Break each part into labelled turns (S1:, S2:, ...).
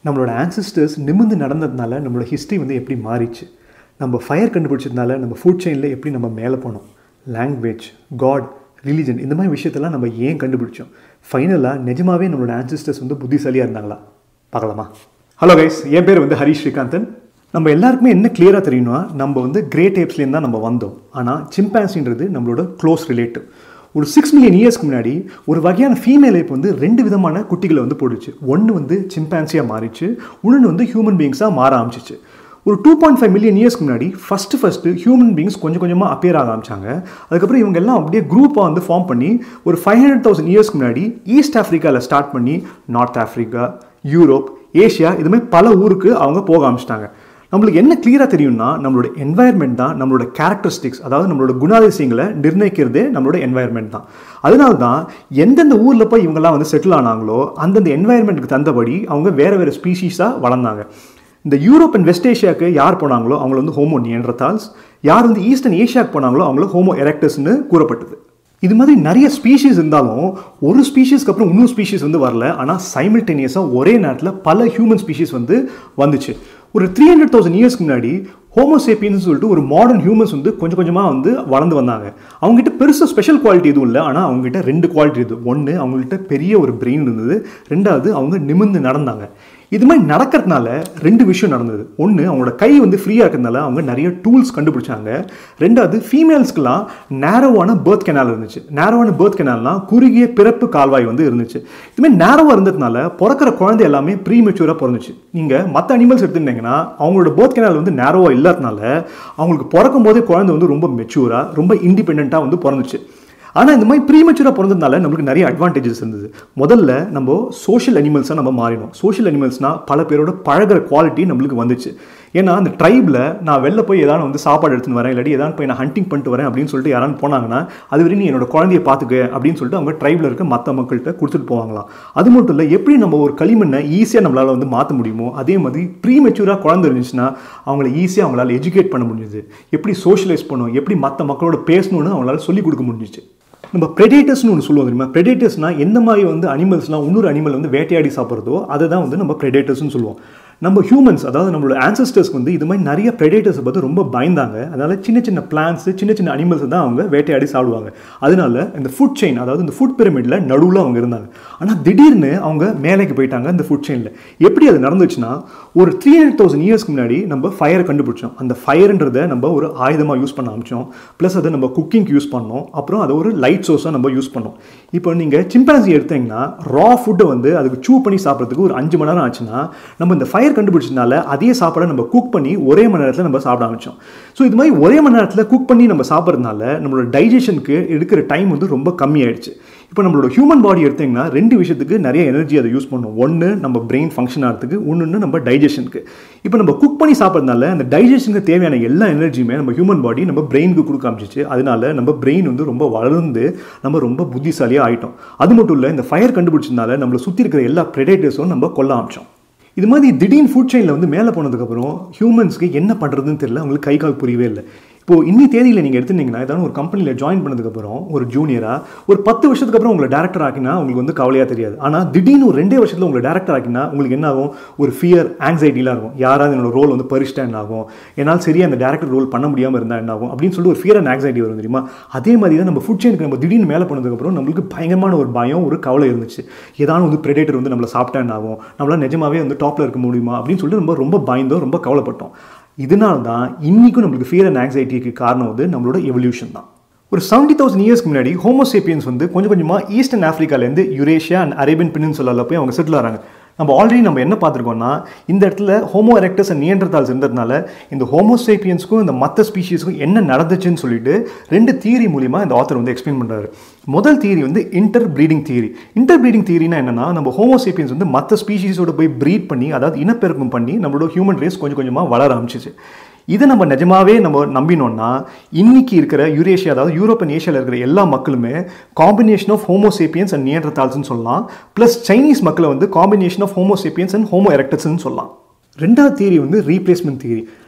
S1: நம்மளோட ஆன்சிஸ்டர்ஸ் நிமிர்ந்து நடந்ததுனால நம்மளோட ஹிஸ்ட்ரி வந்து எப்படி மாறிச்சு நம்ம ஃபயர் கண்டுபிடிச்சதுனால நம்ம ஃபுட் செயினில் எப்படி நம்ம மேலே போனோம் லாங்குவேஜ் காட் ரிலீஜன் இந்த மாதிரி விஷயத்தெல்லாம் நம்ம ஏன் கண்டுபிடிச்சோம் ஃபைனலாக நிஜமாவே நம்மளோட ஆன்சிஸ்டர்ஸ் வந்து புத்திசாலியாக இருந்தாங்களா பார்க்கலாமா ஹலோ கைஸ் என் பேர் வந்து ஹரிஷ் ஸ்ரீகாந்தன் நம்ம எல்லாருக்குமே என்ன கிளியராக தெரியும்னா நம்ம வந்து கிரேட் ஏப்ஸ்லேருந்து தான் நம்ம வந்தோம் ஆனால் சிம்பான்சின்றது நம்மளோட க்ளோஸ் ரிலேட்டிவ் ஒரு சிக்ஸ் மில்லியன் இயர்ஸ்க்கு முன்னாடி ஒரு வகையான ஃபீமேல் ஏப் வந்து ரெண்டு விதமான குட்டிகளை வந்து போட்டுச்சு ஒன்று வந்து சிம்பான்சியாக மாறிச்சு இன்னொன்று வந்து ஹியூமன் பீயிங்ஸாக மாற ஆரம்பிச்சிச்சு ஒரு டூ பாயிண்ட் ஃபைவ் மில்லியன் இயர்ஸ்க்கு முன்னாடி ஃபஸ்ட்டு ஃபஸ்ட்டு ஹியூமன் பீங்ஸ் கொஞ்சம் கொஞ்சமாக அப்பியர் ஆக ஆரம்பிச்சாங்க அதுக்கப்புறம் இவங்க எல்லாம் அப்படியே குரூப்பாக வந்து ஃபார்ம் பண்ணி ஒரு ஃபைவ் ஹண்ட்ரட் தௌசண்ட் இயர்ஸ்க்கு முன்னாடி ஈஸ்ட் ஆஃப்ரிக்காவில் ஸ்டார்ட் பண்ணி நார்த் ஆஃப்ரிக்கா யூரோப் ஏஷியா இதுமாதிரி பல ஊருக்கு அவங்க போக ஆரம்பிச்சிட்டாங்க நம்மளுக்கு என்ன கிளியராக தெரியும்னா நம்மளோட என்வாயர்மெண்ட் தான் நம்மளோட கேரக்டரிஸ்டிக்ஸ் அதாவது நம்மளோட குணாதிசயங்களை நிர்ணயிக்கிறதே நம்மளோட என்வாயர்மெண்ட் தான் அதனால தான் எந்தெந்த ஊரில் போய் இவங்கெல்லாம் வந்து செட்டில் ஆனாங்களோ அந்தந்த என்வாயர்மெண்ட்டுக்கு தந்தபடி அவங்க வேறு வேறு ஸ்பீஷீஸாக வளர்ந்தாங்க இந்த யூரோப் அண்ட் வெஸ்ட் ஏஷியாவுக்கு யார் போனாங்களோ அவங்கள வந்து ஹோமோ நியன்றதால்ஸ் யார் வந்து ஈஸ்டர்ன் ஏஷியாவுக்கு போனாங்களோ அவங்கள ஹோமோ எரெக்டஸ்னு கூறப்பட்டது இது மாதிரி நிறைய ஸ்பீஷீஸ் இருந்தாலும் ஒரு ஸ்பீஷீஸ்க்கு அப்புறம் இன்னொரு ஸ்பீஷீஸ் வந்து வரல ஆனால் சைமில்டேனியஸாக ஒரே நேரத்தில் பல ஹியூமன் ஸ்பீஷீஸ் வந்து வந்துச்சு ஒரு த்ரீ ஹண்ட்ரட் தௌசண்ட் இயர்ஸ்க்கு முன்னாடி ஹோமோசேப்பியன்ஸ் சொல்லிட்டு ஒரு மாடர்ன் ஹியூமன்ஸ் வந்து கொஞ்சம் கொஞ்சமாக வந்து வளர்ந்து வந்தாங்க அவங்ககிட்ட பெருசாக ஸ்பெஷல் குவாலிட்டி எதுவும் இல்லை ஆனால் அவங்ககிட்ட ரெண்டு குவாலிட்டி இருக்குது ஒன்று அவங்ககிட்ட பெரிய ஒரு பிரெயின் இருந்தது ரெண்டாவது அவங்க நிமிர்ந்து நடந்தாங்க இது மாதிரி நடக்கிறதுனால ரெண்டு விஷயம் நடந்தது ஒன்று அவங்களோட கை வந்து ஃப்ரீயாக இருக்கிறதுனால அவங்க நிறைய டூல்ஸ் கண்டுபிடிச்சாங்க ரெண்டாவது ஃபீமேல்ஸ்க்கெலாம் நேரோவான பேர்த் கெனால் இருந்துச்சு நேரோவான பேர்த் கெனால்னால் குறுகிய பிறப்பு கால்வாய் வந்து இருந்துச்சு இதுமாதிரி நேரோவாக இருந்ததுனால பிறக்கிற குழந்தை எல்லாமே ப்ரீ மெச்சூராக பிறந்துச்சு நீங்கள் மற்ற அனிமல்ஸ் எடுத்துட்டீங்கன்னா அவங்களோட பேர்த் கெனால் வந்து நேரோவாக இல்லாதனால அவங்களுக்கு பிறக்கும் போதே குழந்தை வந்து ரொம்ப மெச்சூராக ரொம்ப இண்டிபெண்ட்டாக வந்து பிறந்துச்சு ஆனால் இந்த மாதிரி ப்ரீமெச்சூராக பிறந்ததுனால நம்மளுக்கு நிறைய அட்வான்டேஜஸ் இருந்தது முதல்ல நம்ம சோஷியல் அனிமல்ஸாக நம்ம மாறினோம் சோஷியல் அனிமல்ஸ்னால் பல பேரோட பழகிற குவாலிட்டி நம்மளுக்கு வந்துச்சு ஏன்னா அந்த ட்ரைபில் நான் வெளில போய் எதாவது வந்து சாப்பாடு எடுத்துன்னு வரேன் இல்லாட்டி எதாவது போய் நான் ஹண்டிங் பண்ணிட்டு வரேன் அப்படின்னு சொல்லிட்டு யாராவது போனாங்கன்னா அது வரையும் நீ என்னோட குழந்தைய பார்த்துக்க அப்படின்னு சொல்லிட்டு அவங்க ட்ரைபில் இருக்க மற்ற மக்கள்கிட்ட கொடுத்துட்டு போவாங்களாம் அது மட்டும் இல்லை எப்படி நம்ம ஒரு களிமண்ணை ஈஸியாக நம்மளால் வந்து மாற்ற முடியுமோ அதே மாதிரி ப்ரீ மெச்சூராக குழந்தை இருந்துச்சுன்னா அவங்கள ஈஸியாக அவங்களால எஜுகேட் பண்ண முடிஞ்சுது எப்படி சோஷியலைஸ் பண்ணணும் எப்படி மற்ற மக்களோட பேசணும்னு அவங்களால சொல்லிக் கொடுக்க முடிஞ்சிச்சு நம்ம ப்ரெடேட்டர்ஸ்னு ஒன்று சொல்லுவோம் தெரியுமா ப்ரெடேட்டர்ஸ்னால் எந்த மாதிரி வந்து அனிமல்ஸ்லாம் இன்னொரு அனிமல் வந்து வேட்டையாடி சாப்பிட்றதோ அதை தான் வந்து நம்ம ப்ரெடேட்டர்ஸ்னு சொல்லுவோம் நம்ம ஹியூமன்ஸ் அதாவது நம்மளோட ஆன்சஸ்டர்ஸ்க்கு வந்து இது மாதிரி நிறைய ப்ரெடேட்டர்ஸை பார்த்து ரொம்ப பயந்தாங்க அதனால் சின்ன சின்ன பிளான்ஸ் சின்ன சின்ன அனிமல்ஸ் தான் அவங்க வேட்டையாடி சாப்பிடுவாங்க அதனால இந்த ஃபுட் செயின் அதாவது இந்த ஃபுட் பிரமிடில் நடுவில் அவங்க இருந்தாங்க ஆனால் திடீர்னு அவங்க மேலேக்கு போயிட்டாங்க இந்த ஃபுட் செயினில் எப்படி அது நடந்துச்சுன்னா ஒரு த்ரீ ஹண்ட்ரட் தௌசண்ட் இயர்ஸ்க்கு முன்னாடி நம்ம ஃபயரை கண்டுபிடிச்சோம் அந்த ஃபயர்ன்றதை நம்ம ஒரு ஆயுதமாக யூஸ் பண்ண ஆரம்பிச்சோம் ப்ளஸ் அதை நம்ம குக்கிங்க்கு யூஸ் பண்ணோம் அப்புறம் அதை ஒரு லைட் சோர்ஸாக நம்ம யூஸ் பண்ணோம் இப்போ நீங்கள் சிம்பான்சி எடுத்தீங்கன்னா ரா ஃபுட்டை வந்து அதுக்கு சூ பண்ணி சாப்பிட்றதுக்கு ஒரு அஞ்சு மணி நேரம் ஆச்சுன்னா நம்ம இந்த ஃபயர் கண்டுபிடிச்சதுனால அதே சாப்பாடை நம்ம குக் பண்ணி ஒரே மணி நேரத்தில் நம்ம சாப்பிட ஆரம்பிச்சோம் ஸோ இது மாதிரி ஒரே மணி நேரத்தில் குக் பண்ணி நம்ம சாப்பிட்றதுனால நம்மளோட டைஜஷனுக்கு எடுக்கிற டைம் வந்து ரொம்ப கம்மியாயிடுச்சு இப்போ நம்மளோட ஹியூமன் பாடி எடுத்திங்கன்னா ரெண்டு விஷயத்துக்கு நிறைய எனர்ஜி அதை யூஸ் பண்ணும் ஒன்று நம்ம பிரெயின் ஃபங்க்ஷன் ஆகிறதுக்கு ஒன்று நம்ம டைஜஷனுக்கு இப்போ நம்ம குக் பண்ணி சாப்பிட்றதுனால அந்த டைஜஷனுக்கு தேவையான எல்லா எனர்ஜியுமே நம்ம ஹியூமன் பாடி நம்ம பிரெயினுக்கு கொடுக்க ஆரம்பிச்சிச்சு அதனால நம்ம பிரெயின் வந்து ரொம்ப வளர்ந்து நம்ம ரொம்ப புத்திசாலியாக ஆகிட்டோம் அது மட்டும் இல்லை இந்த ஃபயர் கண்டுபிடிச்சதுனால நம்மளை சுற்றி இருக்கிற எல்லா ப்ரெடேட்டர்ஸும் நம்ம கொல்ல ஆரம்பிச்சோம் இது மாதிரி திடீர்னு ஃபுட் செயினில் வந்து மேலே போனதுக்கப்புறம் ஹியூமன்ஸ்க்கு என்ன பண்ணுறதுன்னு தெரியல அவங்களுக்கு கை கால் புரியவே இல்லை இப்போது இன்னி தேதியில் நீங்கள் எடுத்துட்டீங்கன்னா ஏதாவது ஒரு கம்பெனியில் ஜாயின் பண்ணதுக்கப்புறம் ஒரு ஜூனியராக ஒரு பத்து வருஷத்துக்கு அப்புறம் உங்களை டேரக்டர் ஆக்கினா உங்களுக்கு வந்து கவலையாக தெரியாது ஆனால் திடீர்னு ஒரு ரெண்டே வருஷத்தில் உங்களை டேரக்டர் ஆக்கினா உங்களுக்கு என்ன ஆகும் ஒரு ஃபியர் ஆங்ஸைட்டிலாம் இருக்கும் யாராவது என்னோட ரோல் வந்து பரிச்சிட்டா என்ன ஆகும் என்னால் சரியாக அந்த டேரக்டர் ரோல் பண்ண முடியாமல் இருந்தால் என்ன ஆகும் அப்படின்னு சொல்லிட்டு ஒரு ஃபியர் அண்ட் ஆங்ஸைட்டி வரும் தெரியுமா அதே மாதிரி தான் நம்ம ஃபுட் செயினுக்கு நம்ம திடீர்னு மேலே போனதுக்கப்புறம் நம்மளுக்கு பயங்கரமான ஒரு பயம் ஒரு கவலை இருந்துச்சு ஏதாவது வந்து ப்ரெடேட்டர் வந்து நம்மளை சாப்பிட்டா என்ன ஆகும் நம்மளால் நிஜமாவே வந்து டாப்பில் இருக்க முடியுமா அப்படின்னு சொல்லிட்டு நம்ம ரொம்ப பயந்தோம் ரொம்ப கவலைப்பட்டோம் இதனால தான் இன்றைக்கும் நம்மளுக்கு ஃபியர் அண்ட் ஆங்ஸைட்டிக்கு காரணம் வந்து நம்மளோட எவல்யூஷன் தான் ஒரு செவன்டி தௌசண்ட் இயர்ஸ்க்கு முன்னாடி ஹோமோசேப்பியன்ஸ் வந்து கொஞ்சம் கொஞ்சமாக ஈஸ்டர்ன் ஆஃப்ரிக்காலேருந்து யுரேஷியா அண்ட் அரேபியன் பெனின்சுலாவில் போய் அவங்க செட்டில் ஆகிறாங்க நம்ம ஆல்ரெடி நம்ம என்ன பார்த்துருக்கோம்னா இந்த இடத்துல ஹோமோ எரெக்டஸ் அண்ட் நியன்றதால்ஸ் இருந்ததுனால இந்த ஹோமோசேப்பியன்ஸ்க்கும் இந்த மற்ற ஸ்பீஷீஸ்க்கும் என்ன நடந்துச்சுன்னு சொல்லிட்டு ரெண்டு தியரி மூலிமா இந்த ஆத்தர் வந்து எக்ஸ்பிளைன் பண்ணுறாரு முதல் தியரி வந்து interbreeding theory interbreeding தியரினா என்னன்னா நம்ம ஹோமோசேப்பியன்ஸ் வந்து மற்ற ஸ்பீஷீஸோட போய் ப்ரீட் பண்ணி அதாவது இனப்பெருக்கம் பண்ணி நம்மளோட ஹியூமன் ரேஸ் கொஞ்சம் கொஞ்சமாக வளர ஆரம்பிச்சிச்சு இதை நம்ம நிஜமாவே நம்ம நம்பினோம்னா இன்னைக்கு இருக்கிற யூரேஷியா அதாவது யூரோப் அண்ட் ஏஷியாவில் இருக்கிற எல்லா மக்களுமே காம்பினேஷன் ஆஃப் ஹோமோசேப்பியன்ஸ் அண்ட் நியன்றதால்ஸ்னு சொல்லலாம் ப்ளஸ் சைனீஸ் மக்களை வந்து combination of homo sapiens and homo எரெக்டஸ்ன்னு சொல்லலாம் ரெண்டாவது தியரி வந்து ரீப்ளேஸ்மெண்ட் தியரி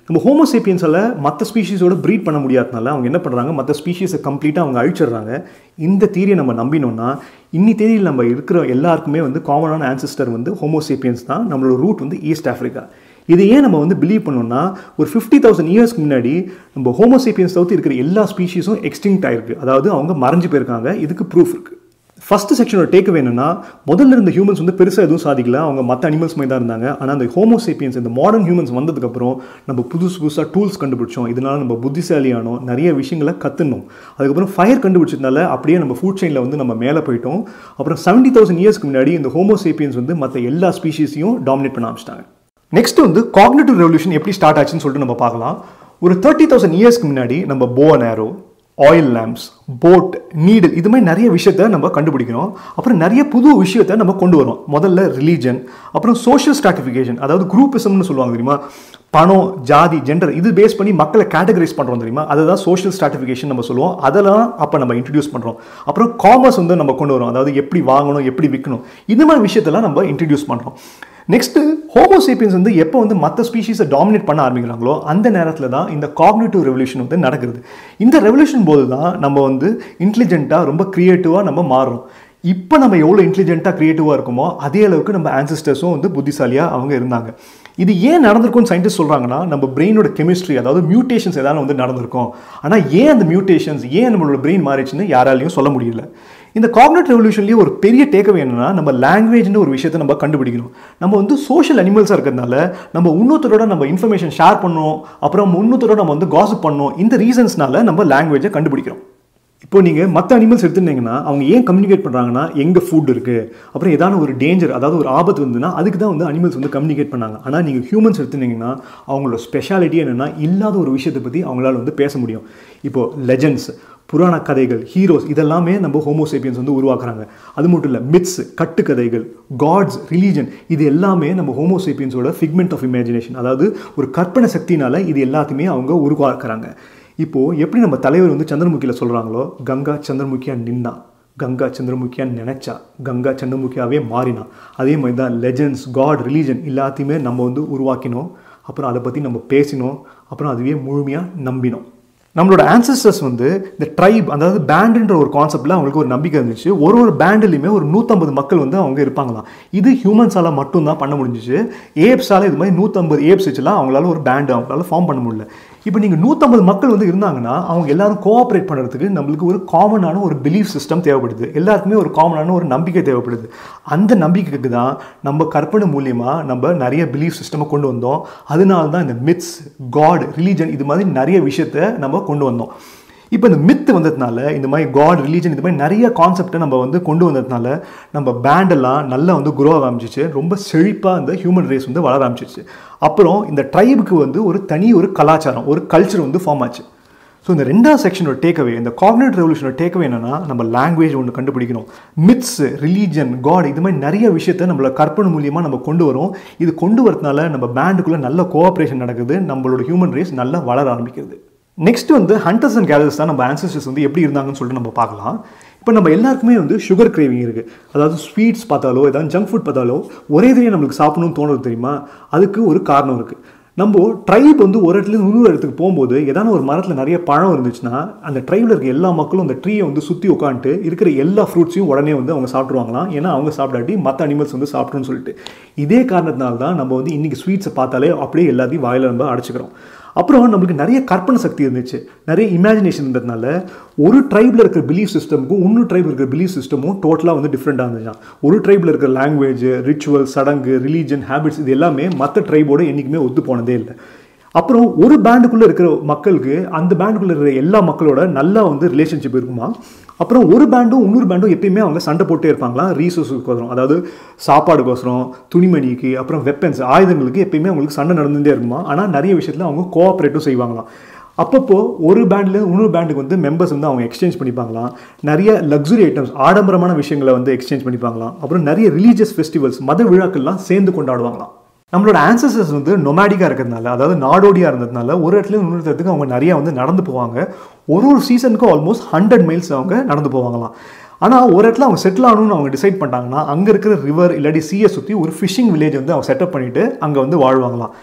S1: நம்ம ஹோமோசேப்பியன்ஸால் மற்ற ஸ்பீஷீஸோட ப்ரீட் பண்ண முடியாதனால அவங்க என்ன பண்ணுறாங்க மற்ற ஸ்பீஷீஸை கம்ப்ளீட்டாக அவங்க அழிச்சிடுறாங்க இந்த தீரியை நம்ம நம்பினோம்னா இன்னி தேதியில் நம்ம இருக்கிற எல்லாருக்குமே வந்து காமனான ஆன்சிஸ்டர் வந்து ஹோமோசேப்பியன்ஸ் தான் நம்மளோட ரூட் வந்து ஈஸ்ட் ஆஃப்ரிக்கா இது ஏன் நம்ம வந்து பிலீவ் பண்ணோம்னா ஒரு ஃபிஃப்டி தௌசண்ட் இயர்ஸ்க்கு முன்னாடி நம்ம ஹோமோசேப்பியன்ஸ் தவிர்த்து இருக்கிற எல்லா ஸ்பீஷீஸும் எக்ஸ்டிங்க்ட் ஆயிருக்கு அதாவது அவங்க மறைஞ்சு போயிருக்காங்க இதுக்கு ப்ரூஃப் இருக்குது ஃபர்ஸ்ட் செக்ஷனோட டேக் என்னன்னா முதல்ல இருந்த ஹியூமன்ஸ் வந்து பெருசாக எதுவும் சாதிக்கல அவங்க மற்ற அனிமல்ஸ் மாதிரி தான் இருந்தாங்க ஆனால் அந்த ஹோமோசேப்பியன்ஸ் இந்த மாடர்ன் ஹியூமன்ஸ் வந்ததுக்கப்புறம் நம்ம புதுசு புதுசாக டூல்ஸ் கண்டுபிடிச்சோம் இதனால நம்ம புத்திசாலியானோம் நிறைய விஷயங்களை கற்றுனோம் அதுக்கப்புறம் ஃபயர் கண்டுபிடிச்சதுனால அப்படியே நம்ம ஃபுட் செயினில் வந்து நம்ம மேலே போயிட்டோம் அப்புறம் செவன்டி தௌசண்ட் இயர்ஸ்க்கு முன்னாடி இந்த ஹோமோசேப்பியன்ஸ் வந்து மற்ற எல்லா ஸ்பீஷீஸையும் டாமினேட் பண்ண ஆரம்பிச்சிட்டாங்க நெக்ஸ்ட் வந்து காக்னேட்டிவ் ரெவல்யூஷன் எப்படி ஸ்டார்ட் ஆச்சுன்னு சொல்லிட்டு நம்ம பார்க்கலாம் ஒரு தேர்ட்டி தௌசண்ட் இயர்ஸ்க்கு முன்னாடி நம்ம bow and arrow oil lamps boat needle இது மாதிரி நிறைய விஷயத்த நம்ம கண்டுபிடிக்கிறோம் அப்புறம் நிறைய புது விஷயத்த நம்ம கொண்டு வரோம் முதல்ல ரிலீஜன் அப்புறம் சோஷியல் ஸ்ட்ராட்டிஃபிகேஷன் அதாவது குரூப்பிசம்னு சொல்லுவாங்க தெரியுமா பணம் ஜாதி ஜெண்டர் இது பேஸ் பண்ணி மக்களை கேட்டகரைஸ் பண்ணுறோம் தெரியுமா அதுதான் சோஷியல் ஸ்ட்ராட்டிஃபிகேஷன் நம்ம சொல்லுவோம் அதெல்லாம் அப்போ நம்ம இன்ட்ரடியூஸ் பண்ணுறோம் அப்புறம் காமர்ஸ் வந்து நம்ம கொண்டு வரோம் அதாவது எப்படி வாங்கணும் எப்படி விற்கணும் இந்த மாதிரி விஷயத்தெல்லாம் நம்ம இன்ட்ரடியூஸ் பண்ணுறோம் நெக்ஸ்ட்டு ஹோமோசேப்பியன்ஸ் வந்து எப்போ வந்து மற்ற ஸ்பீஷீஸை டாமினேட் பண்ண ஆரம்பிக்கிறாங்களோ அந்த நேரத்தில் தான் இந்த காக்னேட்டிவ் ரெவல்யூஷன் வந்து நடக்கிறது இந்த ரெவல்யூஷன் போது தான் நம்ம வந்து இன்டெலிஜென்ட்டாக ரொம்ப க்ரியேட்டிவாக நம்ம மாறுறோம் இப்போ நம்ம எவ்வளோ இன்டெலிஜென்ட்டாக க்ரியேட்டிவாக இருக்கோமோ அதே அளவுக்கு நம்ம ஆன்சிஸ்டர்ஸும் வந்து புத்திசாலியாக அவங்க இருந்தாங்க இது ஏன் நடந்திருக்கும்னு சயின்டிஸ்ட் சொல்கிறாங்கன்னா நம்ம பிரெயினோட கெமிஸ்ட்ரி அதாவது மியூட்டேஷன்ஸ் ஏதாவது வந்து நடந்திருக்கும் ஆனால் ஏன் அந்த மியூட்டேஷன்ஸ் ஏன் நம்மளோட பிரெயின் மாறிச்சுன்னு யாராலையும் சொல்ல முடியல இந்த காக்னட் ரெவல்யூஷன்லேயே ஒரு பெரிய டேக்கவே என்னன்னா நம்ம லாங்குவேஜ்னு ஒரு விஷயத்தை நம்ம கண்டுபிடிக்கணும் நம்ம வந்து சோஷியல் அனிமல்ஸாக இருக்கிறதுனால நம்ம இன்னொருத்தரோட நம்ம இன்ஃபர்மேஷன் ஷேர் பண்ணோம் அப்புறம் இன்னொருத்தரோட நம்ம வந்து காசப் பண்ணோம் இந்த ரீசன்ஸ்னால நம்ம லாங்குவேஜை கண்டுபிடிக்கிறோம் இப்போ நீங்கள் மற்ற அனிமல்ஸ் எடுத்துட்டீங்கன்னா அவங்க ஏன் கம்யூனிகேட் பண்ணுறாங்கன்னா எங்கே ஃபுட் இருக்குது அப்புறம் ஏதாவது ஒரு டேஞ்சர் அதாவது ஒரு ஆபத்து வந்துன்னா அதுக்கு தான் வந்து அனிமல்ஸ் வந்து கம்யூனிகேட் பண்ணாங்க ஆனால் நீங்கள் ஹியூமன்ஸ் எடுத்துட்டீங்கன்னா அவங்களோட ஸ்பெஷாலிட்டி என்னென்னா இல்லாத ஒரு விஷயத்தை பற்றி அவங்களால வந்து பேச முடியும் இப்போது லெஜண்ட்ஸ் புராண கதைகள் ஹீரோஸ் இதெல்லாமே நம்ம ஹோமோசேப்பியன்ஸ் வந்து உருவாக்குறாங்க அது மட்டும் இல்லை மித்ஸ் கட்டுக்கதைகள் காட்ஸ் ரிலீஜன் இது எல்லாமே நம்ம ஹோமோசேப்பியன்ஸோட ஃபிக்மெண்ட் ஆஃப் இமேஜினேஷன் அதாவது ஒரு கற்பனை சக்தினால இது எல்லாத்தையுமே அவங்க உருவாக்குறாங்க இப்போது எப்படி நம்ம தலைவர் வந்து சந்திரமுகியில் சொல்கிறாங்களோ கங்கா சந்திரமுகியா நின்னா கங்கா சந்திரமுகியா நினைச்சா கங்கா சந்திரமுகியாவே மாறினா அதே மாதிரி தான் லெஜண்ட்ஸ் காட் ரிலீஜன் எல்லாத்தையுமே நம்ம வந்து உருவாக்கினோம் அப்புறம் அதை பற்றி நம்ம பேசினோம் அப்புறம் அதுவே முழுமையாக நம்பினோம் நம்மளோட ஆன்சஸ்டர்ஸ் வந்து இந்த ட்ரைப் அதாவது பேண்டுன்ற ஒரு கான்செப்டில் அவங்களுக்கு ஒரு நம்பிக்கை இருந்துச்சு ஒரு ஒரு பேண்டுலையுமே ஒரு நூற்றம்பது மக்கள் வந்து அவங்க இருப்பாங்களாம் இது ஹியூமன்ஸால் மட்டும்தான் பண்ண முடிஞ்சிச்சு ஏப்ஸால் இது மாதிரி நூற்றம்பது ஏப்ஸ் வச்சுலாம் அவங்களால ஒரு பேண்டு அவங்களால ஃபார்ம் பண்ண முடியல இப்போ நீங்கள் நூற்றம்பது மக்கள் வந்து இருந்தாங்கன்னா அவங்க எல்லாரும் கோஆப்ரேட் பண்ணுறதுக்கு நம்மளுக்கு ஒரு காமனான ஒரு பிலீஃப் சிஸ்டம் தேவைப்படுது எல்லாருக்குமே ஒரு காமனான ஒரு நம்பிக்கை தேவைப்படுது அந்த நம்பிக்கைக்கு தான் நம்ம கற்பனை மூலியமாக நம்ம நிறைய பிலீஃப் சிஸ்டமை கொண்டு வந்தோம் அதனால தான் இந்த மித்ஸ் காட் ரிலீஜன் இது மாதிரி நிறைய விஷயத்த நம்ம கொண்டு வந்தோம் இப்போ இந்த மித்து வந்ததுனால இந்த மாதிரி காட் ரிலீஜன் இது மாதிரி நிறைய கான்செப்டை நம்ம வந்து கொண்டு வந்ததுனால நம்ம பேண்டெல்லாம் நல்லா வந்து குரோ ஆரம்பிச்சிச்சு ரொம்ப செழிப்பாக இந்த ஹியூமன் ரேஸ் வந்து வளர ஆரம்பிச்சிச்சு அப்புறம் இந்த ட்ரைபுக்கு வந்து ஒரு தனி ஒரு கலாச்சாரம் ஒரு கல்ச்சர் வந்து ஃபார்ம் ஆச்சு ஸோ இந்த ரெண்டாவது செக்ஷனோட டேக்அவே இந்த காக்னேட் ரெவல்யூஷனோட டேக்அவே என்னன்னா நம்ம லாங்குவேஜ் ஒன்று கண்டுபிடிக்கணும் மித்ஸ் ரிலீஜன் காட் இது மாதிரி நிறைய விஷயத்த நம்மள கற்பனை மூலியமாக நம்ம கொண்டு வரோம் இது கொண்டு வரதுனால நம்ம பேண்டுக்குள்ளே நல்ல கோஆப்ரேஷன் நடக்குது நம்மளோட ஹியூமன் ரேஸ் நல்லா வளர ஆரம்பிக்கிறது நெக்ஸ்ட் வந்து ஹண்டர்ஸ் அண்ட் கேதர்ஸ் தான் நம்ம ஆன்சஸ்டர்ஸ் வந்து எப்படி இருந்தாங்கன்னு சொல்லிட்டு நம்ம பார்க்கலாம் இப்போ நம்ம எல்லாருக்குமே வந்து சுகர் கிரேவிங் இருக்குது அதாவது ஸ்வீட்ஸ் பார்த்தாலோ ஏதாவது ஜங்க் ஃபுட் பார்த்தாலோ ஒரே தடவை நம்மளுக்கு சாப்பிடணும்னு தோணுது தெரியுமா அதுக்கு ஒரு காரணம் இருக்குது நம்ம ட்ரைப் வந்து ஒரு இடத்துல இன்னொரு இடத்துக்கு போகும்போது ஏதாவது ஒரு மரத்தில் நிறைய பழம் இருந்துச்சுன்னா அந்த ட்ரைபில் இருக்க எல்லா மக்களும் அந்த ட்ரீயை வந்து சுற்றி உட்காந்துட்டு இருக்கிற எல்லா ஃப்ரூட்ஸையும் உடனே வந்து அவங்க சாப்பிட்ருவாங்களாம் ஏன்னா அவங்க சாப்பிடாட்டி மற்ற அனிமல்ஸ் வந்து சாப்பிட்ணும்னு சொல்லிட்டு இதே காரணத்தினால தான் நம்ம வந்து இன்றைக்கி ஸ்வீட்ஸை பார்த்தாலே அப்படியே எல்லாத்தையும் வாயில் நம்ம அடைச்சிக்கிறோம் அப்புறம் நம்மளுக்கு நிறைய கற்பனை சக்தி இருந்துச்சு நிறைய இமேஜினேஷன் இருந்ததுனால ஒரு ட்ரைபில் இருக்கிற பிலீஃப் சிஸ்டமுக்கும் இன்னொரு ட்ரைபில் இருக்கிற பிலீஃப் சிஸ்டமும் டோட்டலாக வந்து டிஃப்ரெண்ட்டாக இருந்துச்சான் ஒரு ட்ரைபில் இருக்கிற லாங்குவேஜ் ரிச்சுவல் சடங்கு ரிலீஜன் ஹேபிட்ஸ் இது எல்லாமே மற்ற ட்ரைபோட என்றைக்குமே ஒத்து போனதே இல்லை அப்புறம் ஒரு பேண்டுக்குள்ளே இருக்கிற மக்களுக்கு அந்த பேண்டுக்குள்ளே இருக்கிற எல்லா மக்களோட நல்லா வந்து ரிலேஷன்ஷிப் இருக்குமா அப்புறம் ஒரு பேண்டும் இன்னொரு பேண்டும் எப்பயுமே அவங்க சண்டை போட்டே இருப்பாங்களா ரீசோர்ஸுக்கோசரம் அதாவது சாப்பாடுக்கோசரம் துணிமணிக்கு அப்புறம் வெப்பன்ஸ் ஆயுதங்களுக்கு எப்பயுமே அவங்களுக்கு சண்டை நடந்துகிட்டே இருக்குமா ஆனால் நிறைய விஷயத்தில் அவங்க கோஆப்ரேட்டும் செய்வாங்களாம் அப்பப்போ ஒரு பேண்டில் இன்னொரு பேண்டுக்கு வந்து மெம்பர்ஸ் வந்து அவங்க எக்ஸ்சேஞ்ச் பண்ணிப்பாங்களாம் நிறைய லக்ஸுரி ஐட்டம்ஸ் ஆடம்பரமான விஷயங்களை வந்து எக்ஸ்சேஞ்ச் பண்ணிப்பாங்களாம் அப்புறம் நிறைய ரிலீஜியஸ் ஃபெஸ்டிவல்ஸ் மத விழாக்கள்லாம் சேர்ந்து கொண்டாடுவாங்களாம் நம்மளோட ஆன்சஸ்டர்ஸ் வந்து நொமேடிக்காக இருக்கிறதுனால அதாவது நாடோடியாக இருந்ததுனால ஒரு இடத்துல இன்னொரு இடத்துக்கு அவங்க நிறைய வந்து நடந்து போவாங்க ஒரு ஒரு சீசனுக்கும் ஆல்மோஸ்ட் ஹண்ட்ரட் மைல்ஸ் அவங்க நடந்து போவாங்களாம் ஆனால் ஒரு இடத்துல அவங்க செட்டில் ஆகணும்னு அவங்க டிசைட் பண்ணிட்டாங்கன்னா அங்கே இருக்கிற ரிவர் இல்லாட்டி சீயை சுற்றி ஒரு ஃபிஷிங் வில்லேஜ் வந்து அவங்க செட்டப் பண்ணிவிட்டு அங்கே வந்து வாழ்வாங்களாம்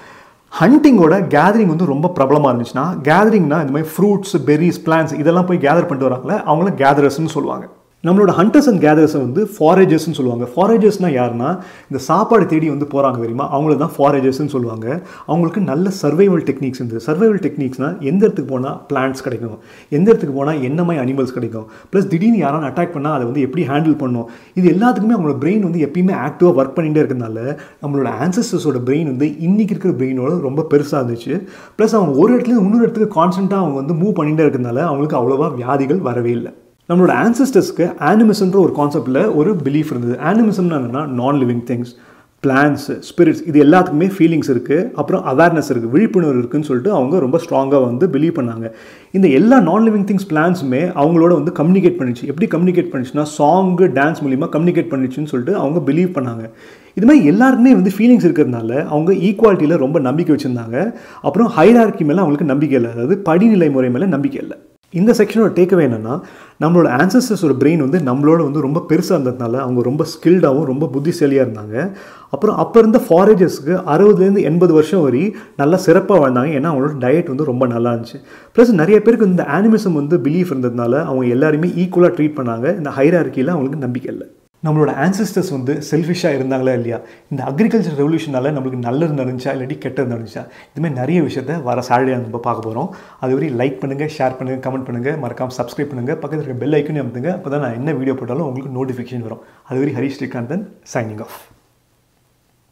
S1: ஹண்டிங்கோட கேதரிங் வந்து ரொம்ப பிரபலமாக இருந்துச்சுன்னா கேதரிங்னா இந்த மாதிரி ஃப்ரூட்ஸ் பெரிஸ் பிளான்ஸ் இதெல்லாம் போய் கேதர் பண்ணிட்டு வராங்களே அவங்கள கேதரர்ஸ்னு சொல்லுவாங்க நம்மளோட ஹண்டர்ஸ் அண்ட் கேதர்ஸை வந்து ஃபாரேஜர்ஸ்னு சொல்லுவாங்க ஃபாரேஜர்ஸ்னால் யாருன்னா இந்த சாப்பாடு தேடி வந்து போகிறாங்க தெரியுமா அவங்கள தான் ஃபாரேஜர்ஸ்னு சொல்லுவாங்க அவங்களுக்கு நல்ல சர்வைவல் டெக்னிக்ஸ் இருந்து சர்வைவல் டெக்னிக்ஸ்னால் எந்த இடத்துக்கு போனால் பிளான்ட்ஸ் கிடைக்கும் எந்த இடத்துக்கு போனால் என்ன மாதிரி அனிமல்ஸ் கிடைக்கும் ப்ளஸ் திடீர்னு யாரும் அட்டாக் பண்ணால் அதை வந்து எப்படி ஹேண்டில் பண்ணும் இது எல்லாத்துக்குமே அவங்களோட பிரெயின் வந்து எப்பயுமே ஆக்டிவாக ஒர்க் பண்ணிகிட்டே இருக்கிறதுனால நம்மளோட ஆன்சஸ்டர்ஸோட பிரெயின் வந்து இன்றைக்கி இருக்கிற பிரெயினோட ரொம்ப பெருசாக இருந்துச்சு ப்ளஸ் அவங்க ஒரு இடத்துல இன்னொரு இடத்துக்கு கான்ஸ்டண்ட்டாக அவங்க வந்து மூவ் பண்ணிகிட்டே இருக்கிறதுனால அவங்களுக்கு அவ்வளோவா வியாதிகள் வரவே இல்லை நம்மளோட ஆன்சஸ்டர்ஸ்க்கு ஆனிமிசம்ன்ற ஒரு கான்செப்டில் ஒரு பிலீஃப் இருந்தது ஆனிமிசம்னா என்னென்னா நான் லிவிங் திங்ஸ் பிளான்ஸ் ஸ்பிரிட்ஸ் இது எல்லாத்துக்குமே ஃபீலிங்ஸ் இருக்குது அப்புறம் அவேர்னஸ் இருக்குது விழிப்புணர்வு இருக்குன்னு சொல்லிட்டு அவங்க ரொம்ப ஸ்ட்ராங்காக வந்து பிலீவ் பண்ணாங்க இந்த எல்லா நான் லிவிங் திங்ஸ் பிளான்ஸுமே அவங்களோட வந்து கம்யூனிகேட் பண்ணிச்சு எப்படி கம்யூனிகேட் பண்ணிச்சுன்னா சாங்கு டான்ஸ் மூலிமா கம்யூனிகேட் பண்ணிச்சுன்னு சொல்லிட்டு அவங்க பிலீவ் பண்ணாங்க இது மாதிரி எல்லாருக்குமே வந்து ஃபீலிங்ஸ் இருக்கிறதுனால அவங்க ஈக்குவாலிட்டியில் ரொம்ப நம்பிக்கை வச்சுருந்தாங்க அப்புறம் ஹைரார்கி மேலே அவங்களுக்கு நம்பிக்கை இல்லை அதாவது படிநிலை முறை மேலே நம்பிக்கை இல்லை இந்த செக்ஷனோட டேக்அவே என்னென்னா நம்மளோட ஆன்சஸ்டர்ஸோட பிரெயின் வந்து நம்மளோட வந்து ரொம்ப பெருசாக இருந்ததுனால அவங்க ரொம்ப ஸ்கில்டாகவும் ரொம்ப புத்திசாலியாக இருந்தாங்க அப்புறம் அப்போ இருந்த ஃபாரேஜர்ஸ்க்கு அறுபதுலேருந்து எண்பது வருஷம் வரை நல்லா சிறப்பாக வாழ்ந்தாங்க ஏன்னா அவங்களோட டயட் வந்து ரொம்ப நல்லா இருந்துச்சு ப்ளஸ் நிறைய பேருக்கு இந்த ஆனிமிசம் வந்து பிலீஃப் இருந்ததுனால அவங்க எல்லாருமே ஈக்குவலாக ட்ரீட் பண்ணாங்க இந்த ஹைரார்க்கியில் அவங்களுக்கு நம்பிக்கை இல்லை நம்மளோட ஆன்சிஸ்டர்ஸ் வந்து செல்ஃபிஷாக இருந்தாங்களா இல்லையா இந்த அக்ரிகல்ச்சர் ரெவல்யூஷனால நம்மளுக்கு நல்லது நடந்துச்சா இல்லாட்டி கெட்டது நடந்துச்சா இதுமாதிரி நிறைய விஷயத்த வர சாட்டர்டே நம்ம பார்க்க போகிறோம் அதுவரை லைக் பண்ணுங்கள் ஷேர் பண்ணுங்கள் கமெண்ட் பண்ணுங்கள் மறக்காமல் சப்ஸ்கிரைப் பண்ணுங்கள் பக்கத்தில் இருக்க பெல் ஐக்கனே அமுத்துங்க அப்போ தான் நான் என்ன வீடியோ போட்டாலும் உங்களுக்கு நோட்டிஃபிகேஷன் வரும் அதுவரை ஹரி ஸ்ரீகாந்தன் சைனிங் ஆஃப்